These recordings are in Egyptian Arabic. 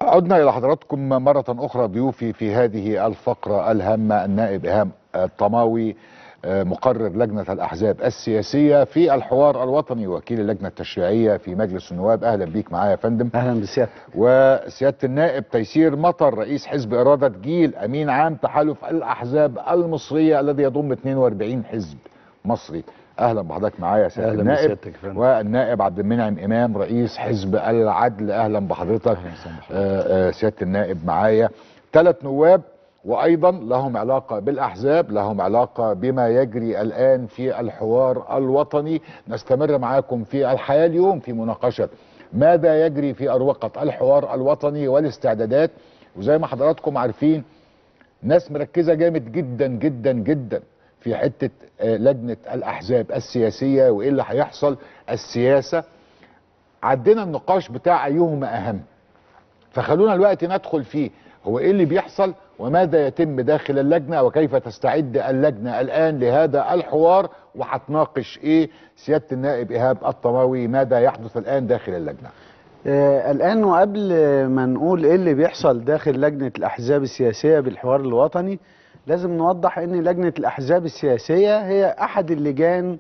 عدنا إلى حضراتكم مرة أخرى ضيوفي في هذه الفقرة الهامة النائب إيهام الطماوي آه، مقرر لجنة الأحزاب السياسية في الحوار الوطني وكيل اللجنة التشريعية في مجلس النواب أهلا بيك معايا يا فندم اهلا بسيادتك وسيادة النائب تيسير مطر رئيس حزب إرادة جيل أمين عام تحالف الأحزاب المصرية الذي يضم 42 حزب مصري أهلا بحضرتك معايا يا سيادة أهلا النائب بسيادتك يا فندم. والنائب عبد المنعم إمام رئيس حزب العدل أهلا بحضرتك أهلا وسهلا بحضرتك. آه، آه، سيادة النائب معايا ثلاث نواب وأيضا لهم علاقة بالأحزاب لهم علاقة بما يجري الآن في الحوار الوطني نستمر معاكم في الحياة اليوم في مناقشة ماذا يجري في أروقة الحوار الوطني والاستعدادات وزي ما حضراتكم عارفين ناس مركزة جامد جدا جدا جدا في حتة آه، لجنة الأحزاب السياسية وإيه اللي هيحصل السياسة عدينا النقاش بتاع أيهما أهم فخلونا الوقت ندخل فيه هو ايه اللي بيحصل وماذا يتم داخل اللجنه وكيف تستعد اللجنه الان لهذا الحوار وهتناقش ايه سياده النائب ايهاب الطماوي ماذا يحدث الان داخل اللجنه آه الان وقبل ما نقول ايه اللي بيحصل داخل لجنه الاحزاب السياسيه بالحوار الوطني لازم نوضح ان لجنه الاحزاب السياسيه هي احد اللجان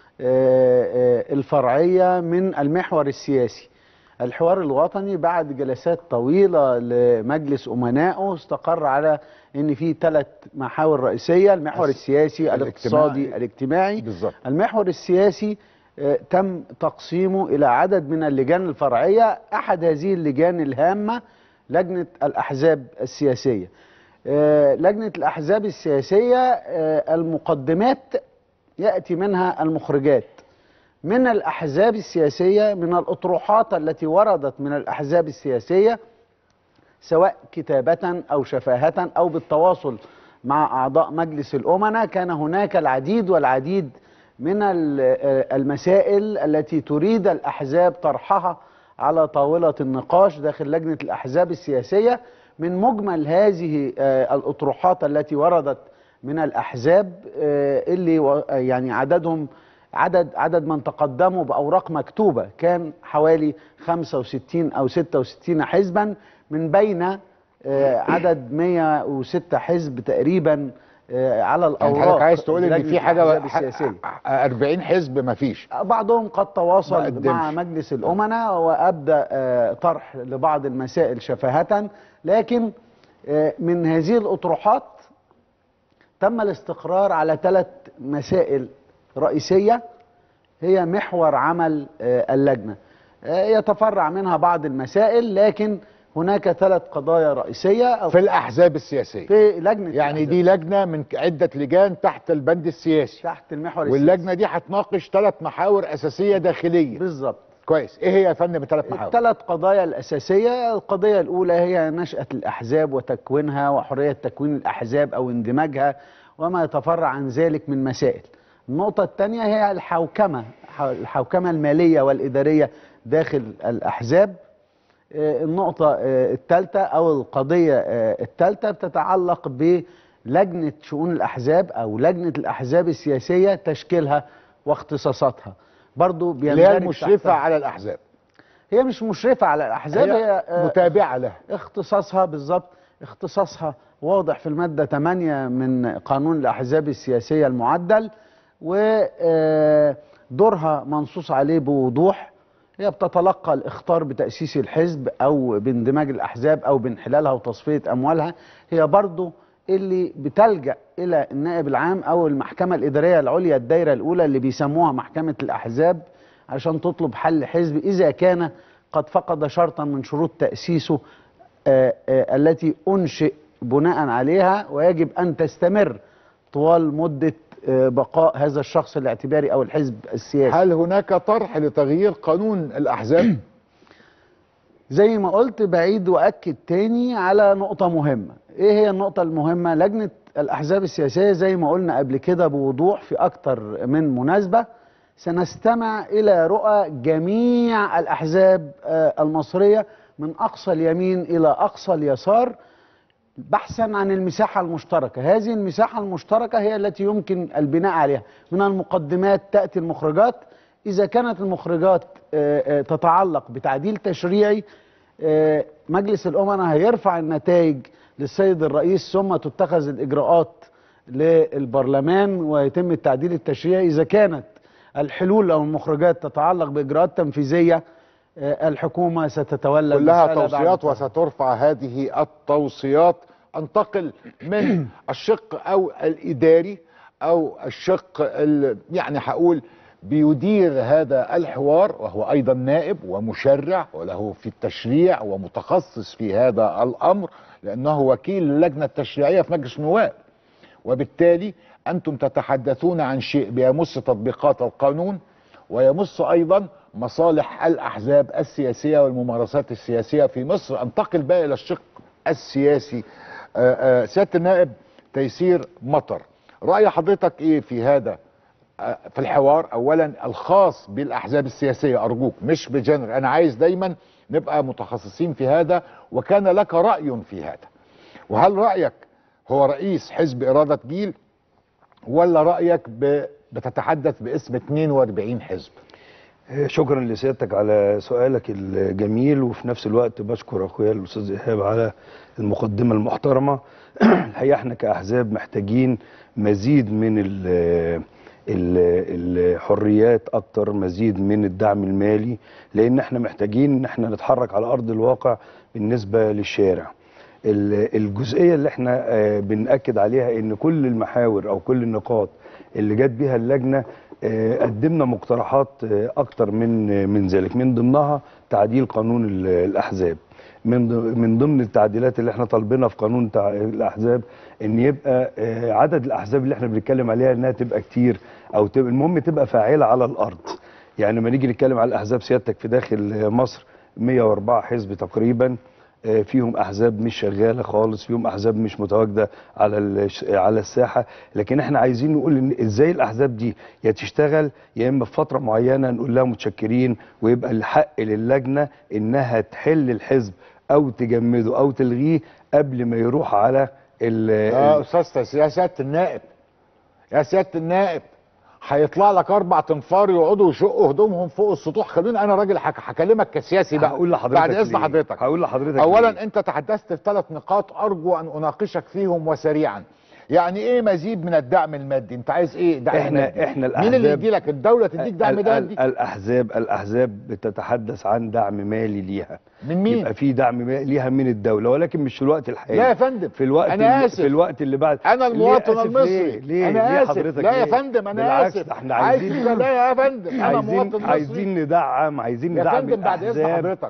آه آه الفرعيه من المحور السياسي الحوار الوطني بعد جلسات طويله لمجلس امنائه استقر على ان في ثلاث محاور رئيسيه المحور الس- السياسي الاجتماعي. الاقتصادي الاجتماعي بالظبط المحور السياسي آه، تم تقسيمه إلى عدد من اللجان الفرعية أحد هذه اللجان الهامة لجنة الأحزاب السياسية آه، لجنة الأحزاب السياسية آه، المقدمات يأتي منها المخرجات من الأحزاب السياسية من الأطروحات التي وردت من الأحزاب السياسية سواء كتابة أو شفاهة أو بالتواصل مع أعضاء مجلس الأمناء كان هناك العديد والعديد من ال- آه، المسائل التي تريد الأحزاب طرحها على طاولة النقاش داخل لجنة الأحزاب السياسية من مجمل هذه آه، الأطروحات التي وردت من الأحزاب آه، اللي و- آه، يعني عددهم عدد عدد من تقدموا بأوراق مكتوبة كان حوالي 65 أو 66 حزبا من بين آه، عدد 106 حزب تقريبا آه، على يعني الأوراق حضرتك عايز تقول ان لجنة في حاجه الأحزاب السياسية 40 حزب مفيش بعضهم قد ما تواصل قدمش. مع مجلس الأمناء وأبدأ آه، طرح لبعض المسائل شفاهة لكن آه، من هذه الأطروحات تم الاستقرار على ثلاث مسائل رئيسية هي محور عمل آه، اللجنة آه، يتفرع منها بعض المسائل لكن هناك ثلاث قضايا رئيسية أو في الاحزاب السياسيه في لجنة يعني الأحزاب. دي لجنه من عده لجان تحت البند السياسي تحت المحور السياسي واللجنه دي هتناقش ثلاث محاور اساسيه داخليه بالظبط كويس ايه هي يا فندم الثلاث محاور الثلاث قضايا الأساسية القضية الأولى هي نشأة الأحزاب وتكوينها وحرية تكوين الأحزاب أو اندماجها وما يتفرع عن ذلك من مسائل النقطة الثانية هي الحوكمة الحوكمة المالية والإدارية داخل الأحزاب آه، النقطة آه، الثالثة أو القضية آه، الثالثة بتتعلق بلجنة شؤون الأحزاب أو لجنة الأحزاب السياسية تشكيلها واختصاصاتها برضو اللي هي بيندرج المشرفه تحتها- على الاحزاب هي مش مشرفة على الأحزاب هي, هي آه، متابعه لها اختصاصها بالظبط اختصاصها واضح في المادة 8 من قانون الأحزاب السياسية المعدل ودورها منصوص عليه بوضوح هي بتتلقى الإخطار بتأسيس الحزب أو باندماج الأحزاب أو بانحلالها وتصفية أموالها هي برضو اللي بتلجأ إلى النائب العام أو المحكمة الإدارية العليا الدايرة الأولى اللي بيسموها محكمة الأحزاب عشان تطلب حل حزب إذا كان قد فقد شرطا من شروط تأسيسه آه، آه، التي أنشئ بناء عليها ويجب أن تستمر طوال مدة آه، بقاء هذا الشخص الاعتباري أو الحزب السياسي هل هناك طرح لتغيير قانون الاحزاب زي ما قلت بعيد وأكد تاني على نقطة مهمة إيه هي النقطة المهمة لجنة الأحزاب السياسية زي ما قلنا قبل كده بوضوح في أكتر من مناسبة سنستمع إلى رؤى جميع الأحزاب آه، المصرية من أقصى اليمين إلى أقصى اليسار بحثا عن المساحة المشتركة هذه المساحة المشتركة هي التي يمكن البناء عليها من المقدمات تأتي المخرجات إذا كانت المخرجات آه، آه، تتعلق بتعديل تشريعي آه، مجلس الامناء هيرفع النتائج للسيد الرئيس ثم تتخذ الاجراءات للبرلمان ويتم التعديل التشريعي اذا كانت الحلول او المخرجات تتعلق باجراءات تنفيذيه آه، الحكومه ستتولى كلها المسألة بعد توصيات الفرق. وسترفع هذه التوصيات انتقل من الشق او الاداري او الشق ال- يعني هقول بيدير هذا الحوار وهو ايضا نائب ومشرع وله في التشريع ومتخصص في هذا الامر لانه وكيل اللجنه التشريعيه في مجلس النواب وبالتالي انتم تتحدثون عن شيء بيمس تطبيقات القانون ويمس ايضا مصالح الاحزاب السياسيه والممارسات السياسيه في مصر انتقل بقى الى الشق السياسي آه، آه، سياده النائب تيسير مطر راي حضرتك ايه في هذا آه، في الحوار اولا الخاص بالاحزاب السياسيه ارجوك مش بجنر انا عايز دايما نبقى متخصصين في هذا وكان لك راي في هذا وهل رايك هو رئيس حزب اراده جيل ولا رايك ب... بتتحدث باسم 42 حزب شكرا لسيادتك على سؤالك الجميل وفي نفس الوقت بشكر اخويا الاستاذ ايهاب على المقدمه المحترمه الحقيقه احنا كاحزاب محتاجين مزيد من ال ال الحريات اكتر مزيد من الدعم المالي لان احنا محتاجين ان احنا نتحرك على ارض الواقع بالنسبه للشارع ال- الجزئيه اللي احنا آه، بنأكد عليها ان كل المحاور او كل النقاط اللي جت بيها اللجنه آه، قدمنا مقترحات آه، اكتر من آه، من ذلك من ضمنها تعديل قانون ال- الاحزاب من ض- من ضمن التعديلات اللي احنا طالبينها في قانون تع- الاحزاب ان يبقى آه، عدد الاحزاب اللي احنا بنتكلم عليها انها تبقى كتير او تبقى المهم تبقى فاعله على الارض يعني لما نيجي نتكلم على الاحزاب سيادتك في داخل آه، مصر 104 حزب تقريبا آه، فيهم احزاب مش شغاله خالص فيهم احزاب مش متواجده على الش- على الساحه لكن احنا عايزين نقول ان ازاي الاحزاب دي يا تشتغل يا اما في فتره معينه نقول لها متشكرين ويبقى الحق للجنه انها تحل الحزب او تجمده او تلغيه قبل ما يروح على ال يا استاذ تيسير يا سياده النائب يا سياده النائب هيطلع لك اربع تنفار يقعدوا يشقوا هدومهم فوق السطوح خلوني انا راجل هك- هكلمك كسياسي بقى هقول لحضرتك بعد اذن ليه. حضرتك هقول لحضرتك اولا ليه. انت تحدثت في ثلاث نقاط ارجو ان اناقشك فيهم وسريعا يعني ايه مزيد من الدعم المادي انت عايز ايه دعم إحنا- مادي؟ إحنا مين اللي الأحزاب- يدي لك الدوله تديك دعم ال- مادي ال- الاحزاب الاحزاب بتتحدث عن دعم مالي ليها من مين يبقى في دعم مالي ليها من الدوله ولكن مش في الوقت الحالي لا يا فندم في الوقت انا اللي اسف في الوقت اللي بعد انا ليه المواطن آسف المصري ليه؟ ليه؟ انا ليه اسف حضرتك لا يا ليه؟ فندم انا بالعكس اسف ده احنا عايز عايزين كده لا يا فندم انا عايزين مواطن مصري عايزين ندعم عايزين يا ندعم فندم بعد اذن الأحزاب. حضرتك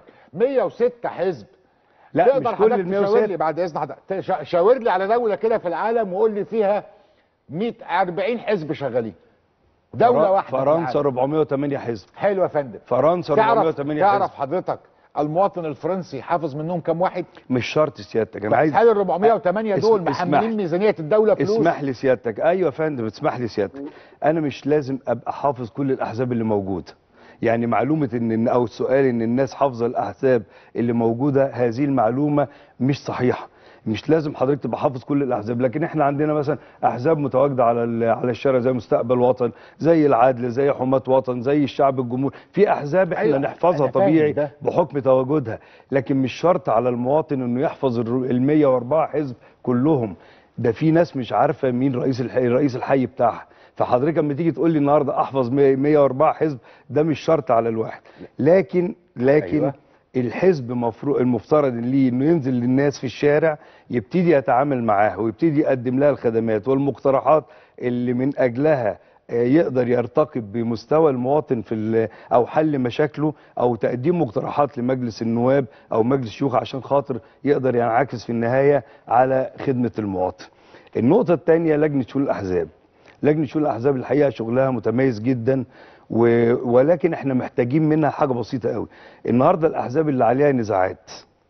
106 حزب لا تقدر مش كل حضرتك ال تشاور 106 لي بعد اذن حضرتك تشا- شاور لي على دوله كده في العالم وقول لي فيها 100 40 حزب شغالين دوله فرا- واحده في فرنسا العالم. 408 حزب حلو يا فندم فرنسا تعرف 408 تعرف حزب حضرتك المواطن الفرنسي حافظ منهم كام واحد مش شرط سيادتك انا عايز هل ال 408 دول اسم- اسمح- محملين ميزانيه الدوله فلوس اسمح لي سيادتك ايوه يا فندم اسمح لي سيادتك انا مش لازم ابقى حافظ كل الاحزاب اللي موجوده يعني معلومه ان او السؤال ان الناس حافظه الاحزاب اللي موجوده هذه المعلومه مش صحيحه مش لازم حضرتك تبقى حافظ كل الاحزاب لكن احنا عندنا مثلا احزاب متواجده على ال- على الشارع زي مستقبل وطن زي العدل زي حماة وطن زي الشعب الجمهوري في احزاب احنا أيوة، نحفظها أنا فاهم طبيعي ده. بحكم تواجدها لكن مش شرط على المواطن انه يحفظ ال 104 حزب كلهم ده في ناس مش عارفه مين رئيس الحي رئيس الحي بتاعها فحضرتك لما تيجي تقول لي النهارده احفظ 100 104 حزب ده مش شرط على الواحد لكن لكن أيوة. أيوة. الحزب مفروض المفترض ليه انه ينزل للناس في الشارع يبتدي يتعامل معاها ويبتدي يقدم لها الخدمات والمقترحات اللي من اجلها آه، يقدر يرتقي بمستوى المواطن في ال- او حل مشاكله او تقديم مقترحات لمجلس النواب او مجلس الشيوخ عشان خاطر يقدر ينعكس في النهايه على خدمه المواطن. النقطه الثانيه لجنه شؤون الاحزاب. لجنه شؤون الاحزاب الحقيقه شغلها متميز جدا و... ولكن احنا محتاجين منها حاجه بسيطه قوي. النهارده الاحزاب اللي عليها نزاعات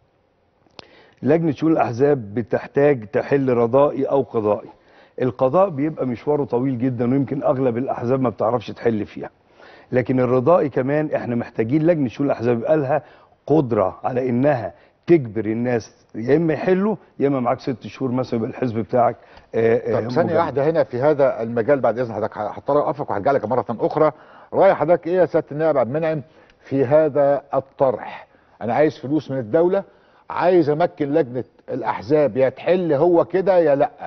لجنه شؤون الاحزاب بتحتاج تحل رضائي او قضائي. القضاء بيبقى مشواره طويل جدا ويمكن اغلب الاحزاب ما بتعرفش تحل فيها. لكن الرضائي كمان احنا محتاجين لجنه شؤون الاحزاب يبقى لها قدره على انها تجبر الناس يا اما يحلوا يا اما معاك ست شهور مثلا يبقى الحزب بتاعك آه، آه، طب ثانية مجمد. واحدة هنا في هذا المجال بعد إذن حضرتك هضطر أوقفك وهرجع لك مرة أخرى رأي حضرتك إيه يا سيادة النائب عبد المنعم في هذا الطرح انا عايز فلوس من الدوله عايز امكن لجنه الاحزاب يا تحل هو كده يا لا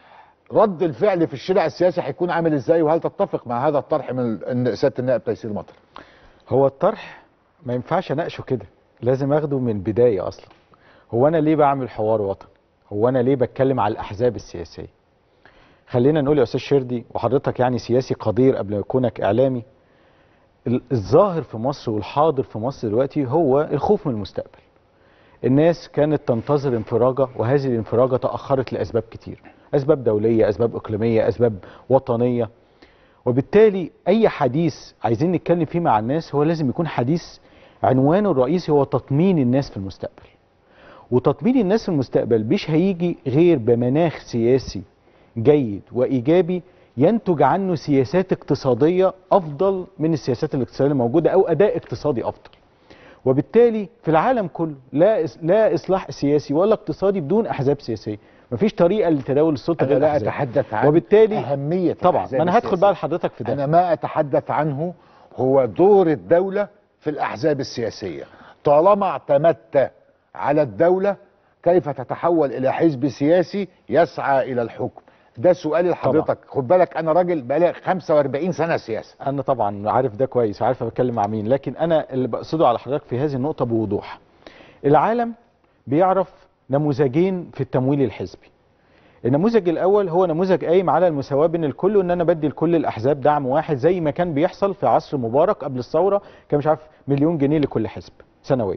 رد الفعل في الشارع السياسي هيكون عامل ازاي وهل تتفق مع هذا الطرح من ال- سياده النائب تيسير مطر هو الطرح ما ينفعش اناقشه كده لازم اخده من بدايه اصلا هو انا ليه بعمل حوار وطني هو انا ليه بتكلم على الاحزاب السياسيه خلينا نقول يا استاذ شردي وحضرتك يعني سياسي قدير قبل ما يكونك اعلامي ال- الظاهر في مصر والحاضر في مصر دلوقتي هو الخوف من المستقبل الناس كانت تنتظر انفراجه وهذه الانفراجه تاخرت لاسباب كتير اسباب دوليه اسباب اقليميه اسباب وطنيه وبالتالي اي حديث عايزين نتكلم فيه مع الناس هو لازم يكون حديث عنوانه الرئيسي هو تطمين الناس في المستقبل وتطمين الناس في المستقبل مش هيجي غير بمناخ سياسي جيد وايجابي ينتج عنه سياسات اقتصاديه افضل من السياسات الاقتصاديه الموجوده او اداء اقتصادي افضل وبالتالي في العالم كله لا إس- لا اصلاح سياسي ولا اقتصادي بدون احزاب سياسيه مفيش طريقه لتداول السلطه انا غير لا الأحزاب. اتحدث عن وبالتالي اهميه طبعا الأحزاب ما انا هدخل السياسية. بقى لحضرتك في ده انا ما اتحدث عنه هو دور الدوله في الاحزاب السياسيه طالما اعتمدت على الدوله كيف تتحول الى حزب سياسي يسعى الى الحكم ده سؤالي لحضرتك خد بالك انا راجل بقالي 45 سنه سياسه انا طبعا عارف ده كويس وعارف بتكلم مع مين لكن انا اللي بقصده على حضرتك في هذه النقطه بوضوح العالم بيعرف نموذجين في التمويل الحزبي النموذج الاول هو نموذج قايم على المساواه بين الكل وان انا بدي لكل الاحزاب دعم واحد زي ما كان بيحصل في عصر مبارك قبل الثوره كان مش عارف مليون جنيه لكل حزب سنويا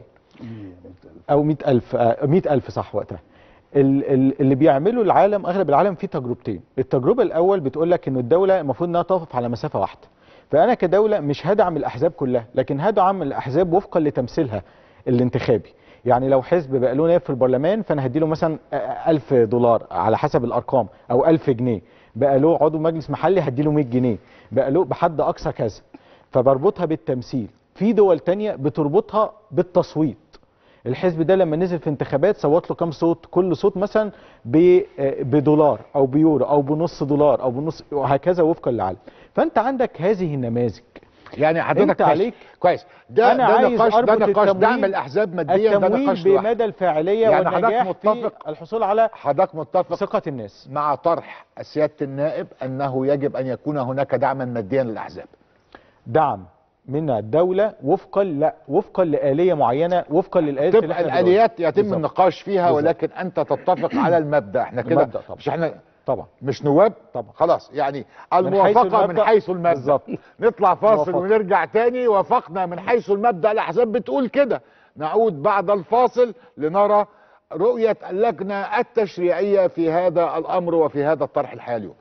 او مئة ألف آه، مئة ألف صح وقتها ال- ال- اللي بيعمله العالم اغلب العالم فيه تجربتين التجربه الاول بتقول لك ان الدوله المفروض انها تقف على مسافه واحده فانا كدوله مش هدعم الاحزاب كلها لكن هدعم الاحزاب وفقا لتمثيلها الانتخابي يعني لو حزب بقى له نائب في البرلمان فانا هديله مثلا آه، ألف دولار على حسب الارقام او ألف جنيه بقى له عضو مجلس محلي هديله 100 جنيه بقى له بحد اقصى كذا فبربطها بالتمثيل في دول تانية بتربطها بالتصويت الحزب ده لما نزل في انتخابات صوت له كام صوت كل صوت مثلا ب- آه، بدولار او بيورو او بنص دولار او بنص وهكذا وفقا للعالم فانت عندك هذه النماذج يعني حضرتك أنت كويس- عليك- كويس ده أنا ده عايز نقاش ده أربط نقاش التمويل- دعم الاحزاب ماديا ده التمويل نقاش لوحده بمدى الفاعليه يعني حضرتك والنجاح متفق- في الحصول على حضرتك متفق ثقه الناس مع طرح سياده النائب انه يجب ان يكون هناك دعما ماديا للاحزاب دعم من الدوله وفقا لا وفقا لآلية معينة وفقا للآليات اللي تبقى احنا الاليات دلوقتي. يتم بالظبط. النقاش فيها بالظبط. ولكن انت تتفق على المبدا احنا كده المبدأ طبعا. مش احنا طبعا مش نواب طبعا. خلاص يعني حيث الموافقه من المبدأ. حيث المبدا بالظبط. نطلع فاصل موافقة. ونرجع تاني وافقنا من حيث المبدا الاحزاب بتقول كده نعود بعد الفاصل لنرى رؤيه اللجنه التشريعيه في هذا الامر وفي هذا الطرح الحالي اليوم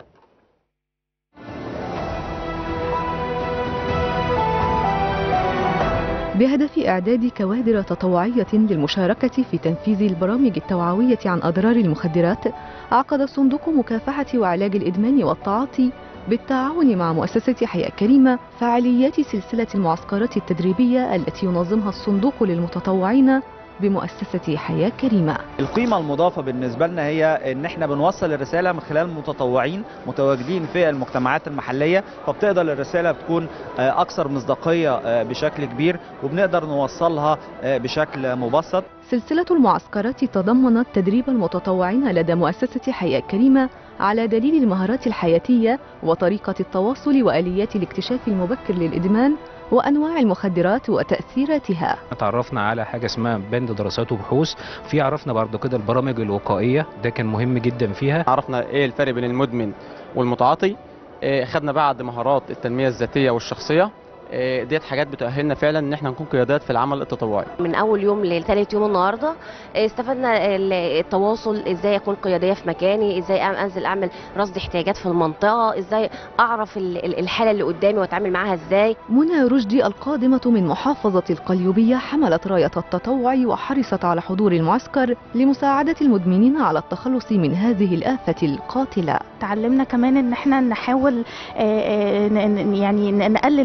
بهدف إعداد كوادر تطوعية للمشاركة في تنفيذ البرامج التوعوية عن أضرار المخدرات عقد صندوق مكافحة وعلاج الإدمان والتعاطي بالتعاون مع مؤسسة حياة كريمة فعاليات سلسلة المعسكرات التدريبية التي ينظمها الصندوق للمتطوعين بمؤسسة حياة كريمة القيمة المضافة بالنسبة لنا هي ان احنا بنوصل الرسالة من خلال متطوعين متواجدين في المجتمعات المحلية فبتقدر الرسالة تكون آه، اكثر مصداقية آه، بشكل كبير وبنقدر نوصلها آه، بشكل مبسط سلسلة المعسكرات تضمنت تدريب المتطوعين لدى مؤسسة حياة كريمة على دليل المهارات الحياتية وطريقة التواصل وآليات الاكتشاف المبكر للإدمان وأنواع المخدرات وتأثيراتها اتعرفنا على حاجه اسمها بند دراسات وبحوث في عرفنا برضو كده البرامج الوقائيه ده كان مهم جدا فيها عرفنا ايه الفرق بين المدمن والمتعاطي إيه خدنا بعض مهارات التنميه الذاتيه والشخصيه إيه ديت حاجات بتأهلنا فعلا ان احنا نكون قيادات في العمل التطوعي من اول يوم لثالث يوم النهارده استفدنا ال- التواصل ازاي اكون قياديه في مكاني ازاي أعمل- انزل اعمل رصد احتياجات في المنطقه ازاي اعرف ال- ال- الحاله اللي قدامي واتعامل معاها ازاي منى رشدي القادمة من محافظة القليوبية حملت راية التطوع وحرصت على حضور المعسكر لمساعدة المدمنين على التخلص من هذه الآفة القاتلة تعلمنا كمان ان احنا نحاول آه، آه، ن- ن- يعني ن- نقلل من سلبيات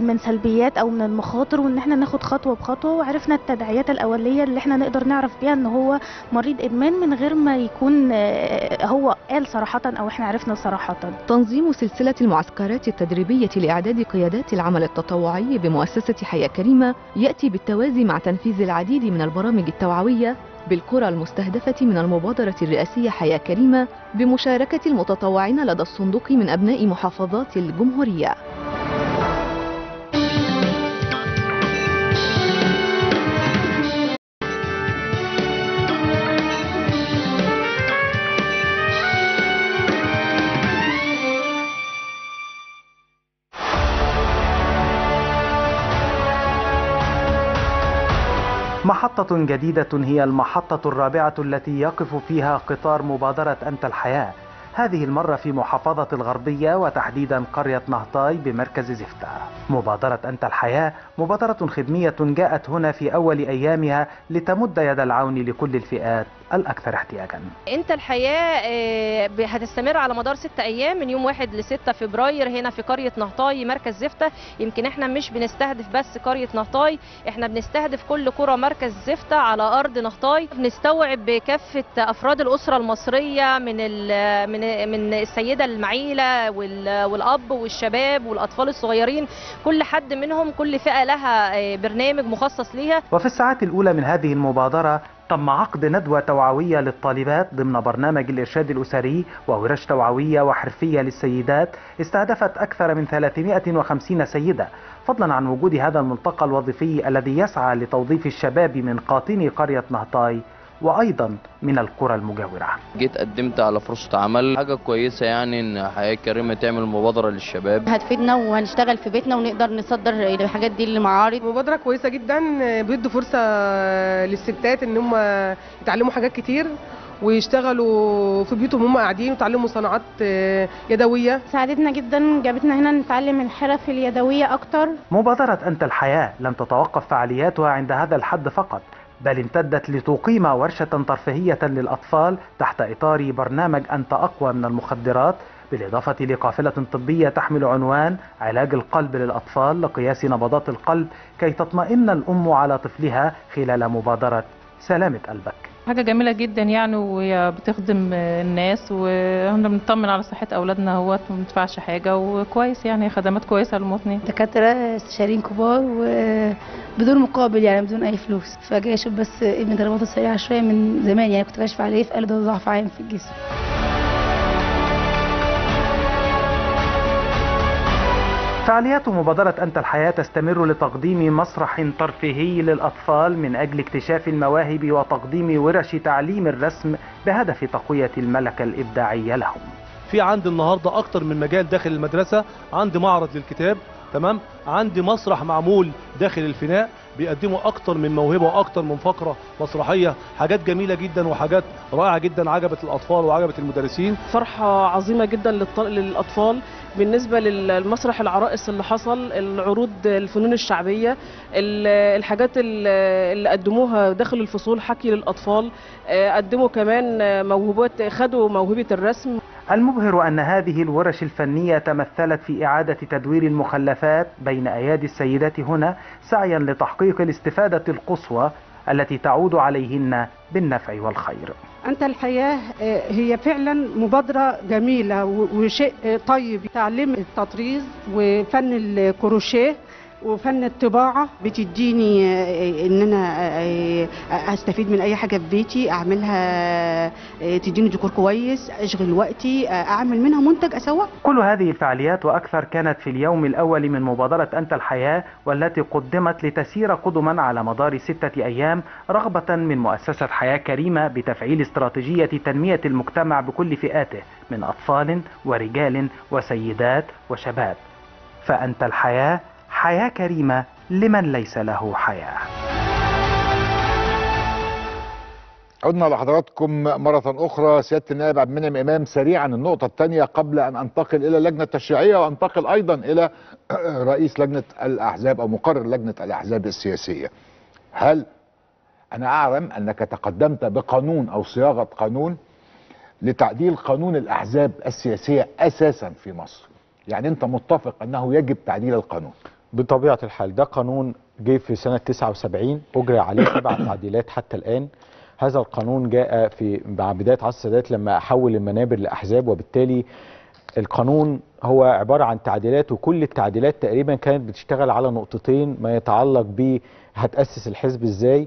السلبيات او من المخاطر وان احنا ناخد خطوه بخطوه وعرفنا التداعيات الاوليه اللي احنا نقدر نعرف بيها ان هو مريض ادمان من غير ما يكون آه، هو قال صراحه او احنا عرفنا صراحه تنظيم سلسلة المعسكرات التدريبية لإعداد قيادات العمل التطوعي بمؤسسة حياة كريمة يأتي بالتوازي مع تنفيذ العديد من البرامج التوعوية بالقرى المستهدفة من المبادرة الرئاسية حياة كريمة بمشاركة المتطوعين لدى الصندوق من أبناء محافظات الجمهورية محطة جديدة هي المحطة الرابعة التي يقف فيها قطار مبادرة أنت الحياة هذه المرة في محافظة الغربية وتحديدا قرية نهطاي بمركز زفتة مبادرة أنت الحياة مبادرة خدمية جاءت هنا في أول أيامها لتمد يد العون لكل الفئات الأكثر احتياجا انت الحياة آه، ب- هتستمر على مدار ستة أيام من يوم 1 ل 6 فبراير هنا في قرية نهطاي مركز زفتة يمكن احنا مش بنستهدف بس قرية نهطاي احنا بنستهدف كل قرى مركز زفتة على أرض نهطاي بنستوعب كافة أفراد الأسرة المصرية من ال- من من السيدة المعيلة وال- والأب والشباب والأطفال الصغيرين كل حد منهم كل فئة لها آه، برنامج مخصص ليها وفي الساعات الأولى من هذه المبادرة تم عقد ندوة توعوية للطالبات ضمن برنامج الإرشاد الأسري وورش توعوية وحرفية للسيدات استهدفت أكثر من 350 سيدة فضلا عن وجود هذا الملتقى الوظيفي الذي يسعى لتوظيف الشباب من قاطني قرية نهطاي وأيضا من القرى المجاورة جيت قدمت على فرصة عمل حاجة كويسة يعني إن حياة كريمة تعمل مبادرة للشباب هتفيدنا وهنشتغل في بيتنا ونقدر نصدر الحاجات دي للمعارض مبادرة كويسة جدا بيدوا فرصة للستات ان هم يتعلموا حاجات كتير ويشتغلوا في بيوتهم هم قاعدين ويتعلموا صناعات آه، يدوية ساعدتنا جدا جابتنا هنا نتعلم الحرف اليدويه اكتر مبادرة أنت الحياة لم تتوقف فعالياتها عند هذا الحد فقط بل امتدت لتقيم ورشة ترفيهية للأطفال تحت إطار برنامج أنت أقوى من المخدرات بالإضافة لقافلة طبية تحمل عنوان علاج القلب للأطفال لقياس نبضات القلب كي تطمئن الأم على طفلها خلال مبادرة سلامة قلبك حاجة جميلة جدا يعني وهي بتخدم الناس واحنا بنطمن على صحة أولادنا اهوت وما بندفعش حاجة وكويس يعني خدمات كويسة للمواطنين دكاترة استشاريين كبار وبدون مقابل يعني بدون أي فلوس فجاي أشوف بس ابني ضرباته سريعة شوية من زمان يعني كنت كاشفة عليه فقال ده ضعف عام في الجسم فعاليات مبادرة أنت الحياة تستمر لتقديم مسرح ترفيهي للأطفال من أجل اكتشاف المواهب وتقديم ورش تعليم الرسم بهدف تقوية الملكة الإبداعية لهم في عندي النهارده اكتر من مجال داخل المدرسه عندي معرض للكتاب تمام عندي مسرح معمول داخل الفناء بيقدموا اكتر من موهبه واكتر من فقره مسرحيه حاجات جميله جدا وحاجات رائعه جدا عجبت الاطفال وعجبت المدرسين فرحة عظيمة جدا للط- للأطفال بالنسبة للمسرح العرائس اللي حصل العروض الفنون الشعبية ال- الحاجات ال- اللي قدموها داخل الفصول حكي للأطفال آه، قدموا كمان آه، موهبات خدوا موهبة الرسم المبهر أن هذه الورش الفنية تمثلت في إعادة تدوير المخلفات بين أيادي السيدات هنا سعيا لتحقيق الاستفادة القصوى التي تعود عليهن بالنفع والخير أنت الحياة آه، هي فعلا مبادرة جميلة و- وشيء آه، طيب تعليم التطريز وفن الكروشيه وفن الطباعة بتديني آه، ان انا آه، آه، استفيد من اي حاجة في بيتي اعملها آه، تديني ديكور كويس اشغل وقتي آه، اعمل منها منتج اسوق كل هذه الفعاليات وأكثر كانت في اليوم الأول من مبادرة أنت الحياة والتي قدمت لتسير قدما على مدار ستة أيام رغبة من مؤسسة حياة كريمة بتفعيل استراتيجية تنمية المجتمع بكل فئاته من أطفال ورجال وسيدات وشباب فأنت الحياة حياة كريمة لمن ليس له حياه عدنا لحضراتكم مرة أخرى سيادة النائب عبد المنعم إمام سريعا النقطة الثانية قبل أن أنتقل إلى اللجنة التشريعية وأنتقل أيضا إلى رئيس لجنة الأحزاب أو مقرر لجنة الأحزاب السياسية هل أنا أعلم أنك تقدمت بقانون أو صياغة قانون لتعديل قانون الأحزاب السياسية أساسا في مصر يعني أنت متفق أنه يجب تعديل القانون بطبيعه الحال ده قانون جه في سنه 79 اجري عليه سبع تعديلات حتى الان هذا القانون جاء في مع بدايه عصر السادات لما حول المنابر لاحزاب وبالتالي القانون هو عباره عن تعديلات وكل التعديلات تقريبا كانت بتشتغل على نقطتين ما يتعلق ب هتاسس الحزب ازاي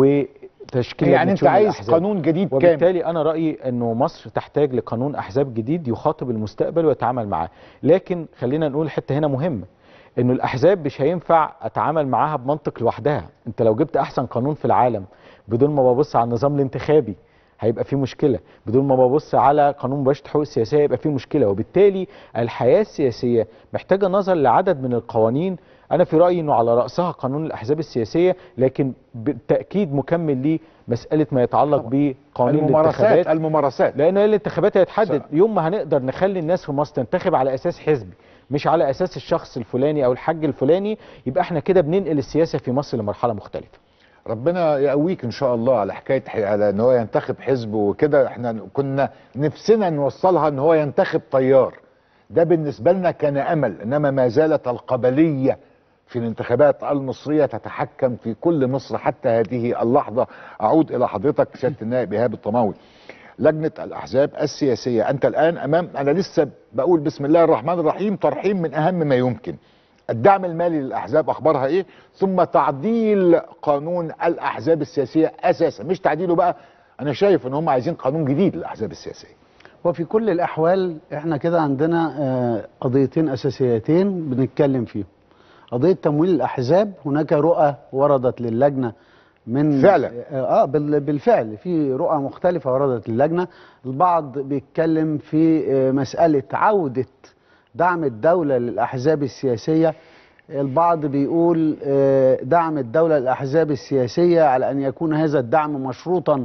وتشكيل يعني لجنة انت شؤون عايز الأحزاب. قانون جديد كامل وبالتالي انا رايي انه مصر تحتاج لقانون احزاب جديد يخاطب المستقبل ويتعامل معاه لكن خلينا نقول حته هنا مهمه انه الاحزاب مش هينفع اتعامل معاها بمنطق لوحدها انت لو جبت احسن قانون في العالم بدون ما ببص على النظام الانتخابي هيبقى في مشكله بدون ما ببص على قانون مباشره الحقوق السياسيه هيبقى في مشكله وبالتالي الحياه السياسيه محتاجه نظر لعدد من القوانين انا في رايي انه على راسها قانون الاحزاب السياسيه لكن بالتاكيد مكمل ليه مساله ما يتعلق بقوانين الممارسات الانتخابات الممارسات لان الانتخابات هيتحدد يوم ما هنقدر نخلي الناس في مصر تنتخب على اساس حزبي مش على اساس الشخص الفلاني او الحج الفلاني يبقى احنا كده بننقل السياسه في مصر لمرحله مختلفه ربنا يقويك ان شاء الله على حكايه ح- على ان هو ينتخب حزب وكده احنا كنا نفسنا نوصلها ان هو ينتخب طيار ده بالنسبه لنا كان امل انما ما زالت القبليه في الانتخابات المصريه تتحكم في كل مصر حتى هذه اللحظه اعود الى حضرتك سياده النائب ايهاب الطماوي لجنه الاحزاب السياسيه انت الان امام انا لسه بقول بسم الله الرحمن الرحيم ترحيم من اهم ما يمكن الدعم المالي للاحزاب اخبارها ايه ثم تعديل قانون الاحزاب السياسيه اساسا مش تعديله بقى انا شايف ان هم عايزين قانون جديد للاحزاب السياسيه وفي كل الأحوال إحنا كده عندنا آه، قضيتين أساسيتين بنتكلم فيهم قضية تمويل الأحزاب هناك رؤى وردت للجنة من فعلا. اه بال- بالفعل في رؤى مختلفة وردت للجنة البعض بيتكلم في آه، مسألة عودة دعم الدولة للأحزاب السياسية البعض بيقول آه، دعم الدولة للأحزاب السياسية على أن يكون هذا الدعم مشروطا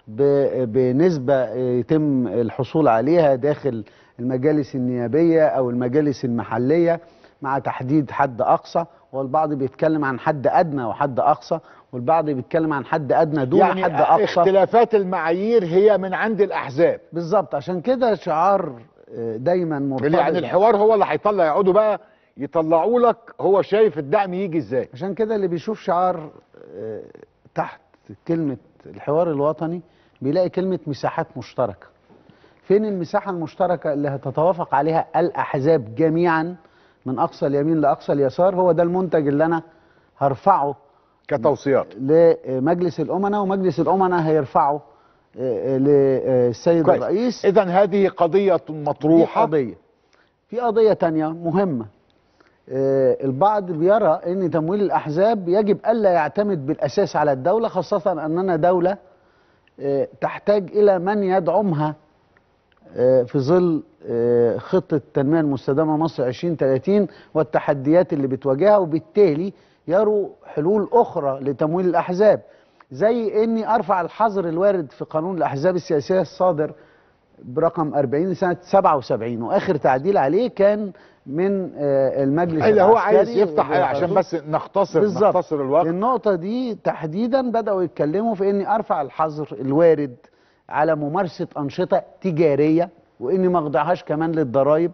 ب- بنسبة يتم الحصول عليها داخل المجالس النيابية أو المجالس المحلية مع تحديد حد أقصى والبعض بيتكلم عن حد أدنى وحد أقصى والبعض بيتكلم عن حد أدنى دون يعني حد أقصى اختلافات المعايير هي من عند الاحزاب بالظبط عشان كده شعار آه، دايما مرتبط يعني الحوار هو اللي هيطلع يقعدوا بقى يطلعوا لك هو شايف الدعم يجي ازاي عشان كده اللي بيشوف شعار آه، تحت كلمة الحوار الوطني بيلاقي كلمة مساحات مشتركة فين المساحة المشتركة اللي هتتوافق عليها الأحزاب جميعا من أقصى اليمين لأقصى اليسار هو ده المنتج اللي أنا هرفعه كتوصيات لمجلس الأمناء ومجلس الأمناء هيرفعه آه، آه، للسيد كويس. الرئيس اذا هذه قضيه مطروحه دي قضية في قضية تانية مهمة آه، البعض بيرى ان تمويل الاحزاب يجب الا يعتمد بالاساس على الدولة خاصة اننا دولة آه، تحتاج الى من يدعمها آه، في ظل آه، خطة التنمية المستدامة مصر 2030 والتحديات اللي بتواجهها وبالتالي يروا حلول اخرى لتمويل الاحزاب زي اني ارفع الحظر الوارد في قانون الاحزاب السياسية الصادر برقم 40 سنة 77 واخر تعديل عليه كان من آه، المجلس اللي هو عايز العسكري يفتح عشان بس نختصر بالظبط. نختصر الوقت النقطة دي تحديدا بدأوا يتكلموا في اني ارفع الحظر الوارد على ممارسة انشطة تجارية واني ما اخضعهاش كمان للضرائب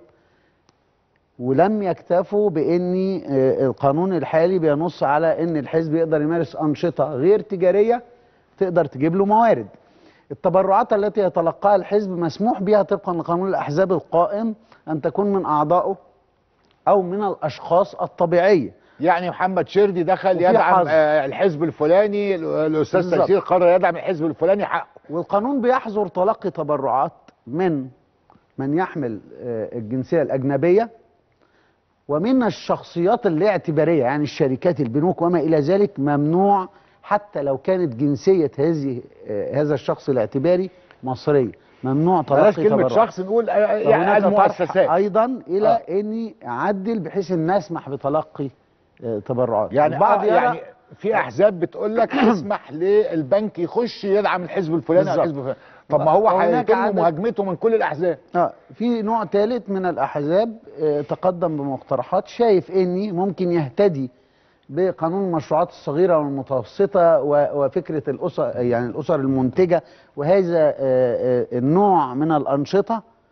ولم يكتفوا بان آه، القانون الحالي بينص على ان الحزب يقدر يمارس انشطة غير تجارية تقدر تجيب له موارد التبرعات التي يتلقاها الحزب مسموح بها طبقا لقانون الاحزاب القائم ان تكون من اعضائه او من الاشخاص الطبيعيه يعني محمد شردي دخل وفي يدعم حظر. آه، الحزب الفلاني ال- الاستاذ بالظبط. تيسير قرر يدعم الحزب الفلاني حقه والقانون بيحظر تلقي تبرعات من من يحمل آه، الجنسيه الاجنبيه ومن الشخصيات الاعتباريه يعني الشركات البنوك وما الى ذلك ممنوع حتى لو كانت جنسيه هذه آه، هذا الشخص الاعتباري مصريه ممنوع تلقي بلاش كلمه تبرعات شخص نقول آه، آه، فهناك يعني طرح المؤسسات ايضا الى آه. آه. اني اعدل بحيث ان اسمح بتلقي آه، تبرعات يعني البعض آه يرى يعني في احزاب بتقول لك اسمح للبنك يخش يدعم الحزب الفلاني او بالظبط. الحزب الفلاني طب ما هو وهناك هيتم عدد- مهاجمته من كل الاحزاب اه في نوع ثالث من الاحزاب آه، تقدم بمقترحات شايف اني ممكن يهتدي بقانون المشروعات الصغيره والمتوسطه و- وفكره الاسر يعني الاسر المنتجه وهذا آه، آه، النوع من الانشطه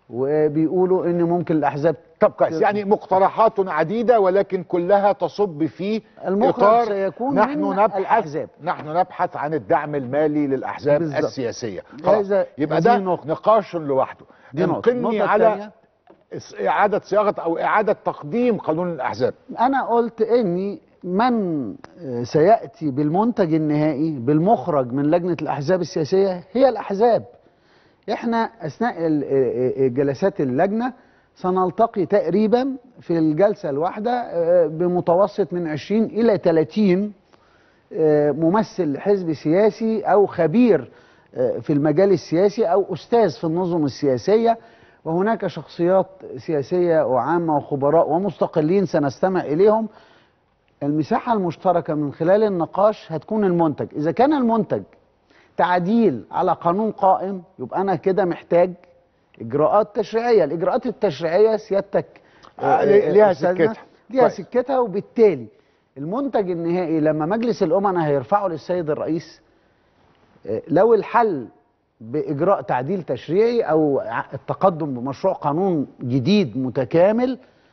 وبيقولوا ان ممكن الاحزاب طب كويس يعني مقترحات عديده ولكن كلها تصب في المخرج اطار سيكون نحن من نبحث الأحزاب. نحن نبحث عن الدعم المالي للاحزاب بالظبط. السياسيه خلاص هذا- يبقى هذه ده نقطة. نقاش لوحده دي نقطة. انقلني النقطة على الثانية. إس- اعاده صياغه او اعاده تقديم قانون الاحزاب انا قلت اني من سياتي بالمنتج النهائي بالمخرج من لجنه الاحزاب السياسيه هي الاحزاب احنا اثناء ال- جلسات اللجنه سنلتقي تقريبا في الجلسه الواحده آه، بمتوسط من 20 الى 30 آه، ممثل حزب سياسي او خبير آه، في المجال السياسي او استاذ في النظم السياسيه وهناك شخصيات سياسيه وعامه وخبراء ومستقلين سنستمع اليهم المساحه المشتركه من خلال النقاش هتكون المنتج اذا كان المنتج تعديل على قانون قائم يبقى انا كده محتاج اجراءات تشريعيه الاجراءات التشريعيه سيادتك آه، لي- ليها أستاذنا، سكتها. ليها كويس. سكتها وبالتالي المنتج النهائي لما مجلس الامناء هيرفعه للسيد الرئيس آه، لو الحل باجراء تعديل تشريعي او ع- التقدم بمشروع قانون جديد متكامل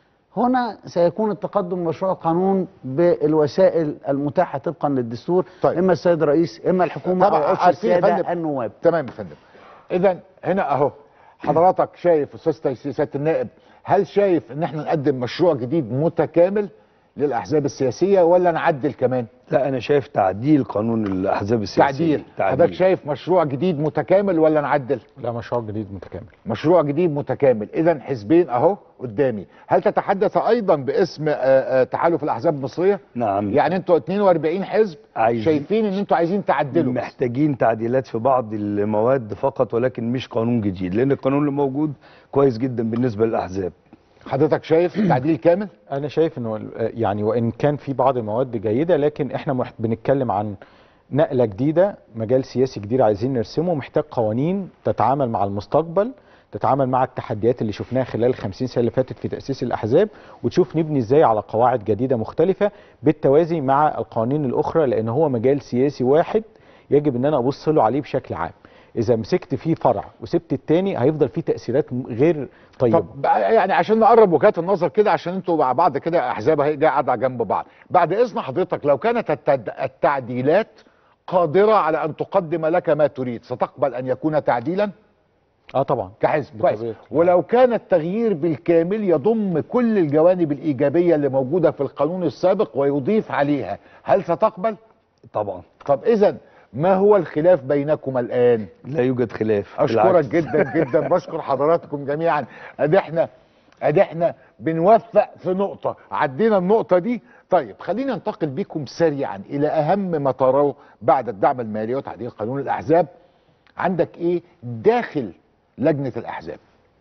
هنا سيكون التقدم بمشروع قانون بالوسائل المتاحه طبقا للدستور طيب. اما السيد الرئيس اما الحكومه طبعا او عضو عارفين يا الساده فندم. النواب تمام يا فندم اذا هنا اهو حضرتك شايف استاذ تيسير سياده النائب هل شايف ان احنا نقدم مشروع جديد متكامل للاحزاب السياسيه ولا نعدل كمان لا انا شايف تعديل قانون الاحزاب السياسيه تعديل حضرتك شايف مشروع جديد متكامل ولا نعدل لا مشروع جديد متكامل مشروع جديد متكامل اذا حزبين اهو قدامي هل تتحدث ايضا باسم آه، آه، تحالف الاحزاب المصريه نعم يعني انتوا 42 حزب عايزين- شايفين ان انتوا عايزين تعدلوا محتاجين تعديلات في بعض المواد فقط ولكن مش قانون جديد لان القانون اللي موجود كويس جدا بالنسبه للاحزاب حضرتك شايف تعديل كامل انا شايف انه ال- يعني وان كان في بعض المواد جيده لكن احنا مح- بنتكلم عن نقله جديده مجال سياسي جديد عايزين نرسمه محتاج قوانين تتعامل مع المستقبل تتعامل مع التحديات اللي شفناها خلال ال 50 سنه اللي فاتت في تاسيس الاحزاب وتشوف نبني ازاي على قواعد جديده مختلفه بالتوازي مع القوانين الاخرى لان هو مجال سياسي واحد يجب ان انا ابص له عليه بشكل عام اذا مسكت فيه فرع وسبت التاني هيفضل فيه تاثيرات م- غير طيبه طب بقى- يعني عشان نقرب وجهات النظر كده عشان انتوا مع بعض كده احزاب اهي جايه قاعده جنب بعض بعد اذن حضرتك لو كانت التد- التعديلات قادره على ان تقدم لك ما تريد ستقبل ان يكون تعديلا اه طبعا كحزب كويس ولو كان التغيير بالكامل يضم كل الجوانب الايجابيه اللي موجوده في القانون السابق ويضيف عليها هل ستقبل طبعا طب اذا ما هو الخلاف بينكم الان لا يوجد خلاف اشكرك بالعكس. جدا جدا بشكر حضراتكم جميعا ادي احنا ادي احنا بنوفق في نقطه عدينا النقطه دي طيب خلينا ننتقل بكم سريعا الى اهم ما تراه بعد الدعم المالي وتعديل قانون الاحزاب عندك ايه داخل لجنه الاحزاب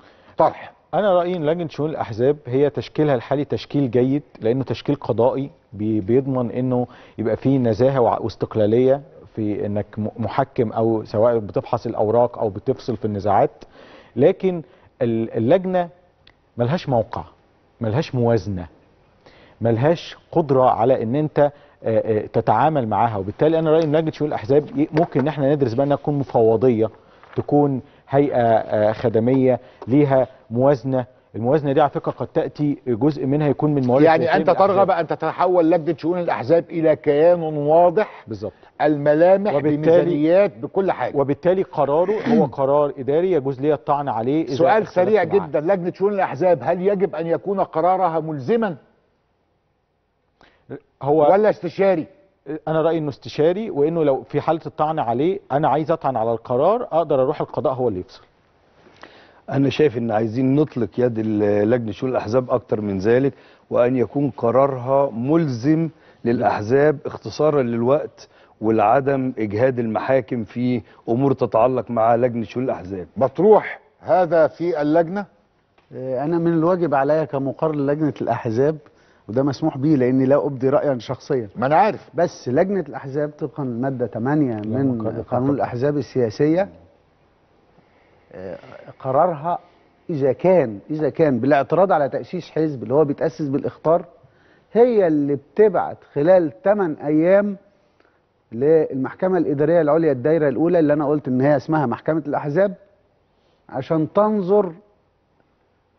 طرح انا رايي ان لجنه شؤون الاحزاب هي تشكيلها الحالي تشكيل جيد لانه تشكيل قضائي بي- بيضمن انه يبقى فيه نزاهه وع- واستقلاليه في انك م- محكم او سواء بتفحص الاوراق او بتفصل في النزاعات لكن ال- اللجنه ملهاش موقع ملهاش موازنه ملهاش قدره على ان انت آه، آه، تتعامل معاها وبالتالي انا رايي ان لجنه شؤون الاحزاب ي- ممكن ان احنا ندرس بقى انها تكون مفوضيه تكون هيئه آه، خدميه ليها موازنه الموازنه دي على فكره قد تاتي جزء منها يكون من موارد يعني سياسية انت للأحزاب. ترغب ان تتحول لجنه شؤون الاحزاب الى كيان واضح بالظبط الملامح وبالتالي- بميزانيات بكل حاجه وبالتالي قراره هو قرار اداري يجوز لي الطعن عليه إذا سؤال اختلفت سريع معاه. جدا لجنه شؤون الاحزاب هل يجب ان يكون قرارها ملزما هو ولا استشاري انا رايي انه استشاري وانه لو في حاله الطعن عليه انا عايز اطعن على القرار اقدر اروح القضاء هو اللي يفصل انا شايف ان عايزين نطلق يد ال- لجنه شؤون الاحزاب اكتر من ذلك وان يكون قرارها ملزم للاحزاب اختصارا للوقت والعدم اجهاد المحاكم في امور تتعلق مع لجنه شؤون الاحزاب مطروح هذا في اللجنه آه، انا من الواجب عليا كمقرر لجنه الاحزاب وده مسموح به لاني لا ابدي رايا شخصيا ما انا عارف بس لجنه الاحزاب طبقا للماده 8 من قانون الاحزاب السياسيه آه، قرارها اذا كان اذا كان بالاعتراض على تاسيس حزب اللي هو بيتاسس بالاخطار هي اللي بتبعت خلال 8 ايام للمحكمه الاداريه العليا الدايره الاولى اللي انا قلت ان هي اسمها محكمه الاحزاب عشان تنظر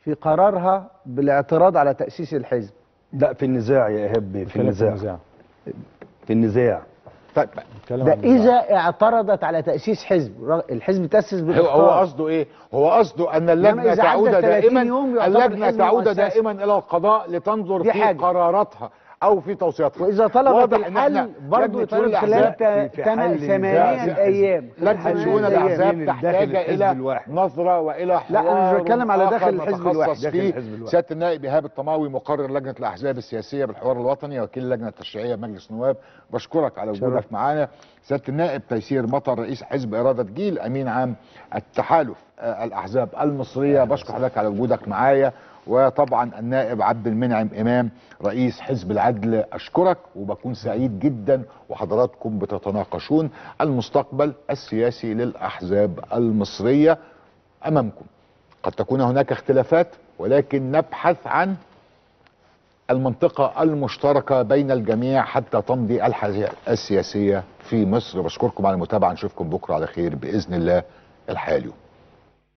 في قرارها بالاعتراض على تاسيس الحزب لا في النزاع يا ايهاب في النزاع في النزاع طيب ده اذا اعترضت على تاسيس حزب رغ- الحزب تاسس هو بالاختار هو قصده ايه؟ هو قصده ان إنما اللجنه إذا تعود عدى 30 دائما يوم يعتبر اللجنه حزب تعود مؤسسي. دائما الى القضاء لتنظر دي في حاجة. قراراتها او في توصياتها واذا طلبت واضح إن إحنا الحل برضه لجنة يطلب شؤون خلال الأحزاب تا- تم- ثمانية ايام لجنه شؤون ثمانية الاحزاب أيام. تحتاج الى نظره والى حوار لا، أنا مش بتكلم على داخل آخر الحزب نتخصص الواحد. داخل فيه. الحزب الواحد. سياده النائب ايهاب الطماوي مقرر لجنه الاحزاب السياسيه بالحوار الوطني وكيل اللجنه التشريعيه بمجلس النواب بشكرك على وجودك شرف. معانا سياده النائب تيسير مطر رئيس حزب اراده جيل امين عام التحالف آه، الاحزاب المصريه بشكر حضرتك على وجودك معايا وطبعا النائب عبد المنعم امام رئيس حزب العدل اشكرك وبكون سعيد جدا وحضراتكم بتتناقشون المستقبل السياسي للاحزاب المصريه امامكم قد تكون هناك اختلافات ولكن نبحث عن المنطقة المشتركة بين الجميع حتى تمضي الحياة السياسية في مصر بشكركم على المتابعة نشوفكم بكرة على خير بإذن الله الحياة اليوم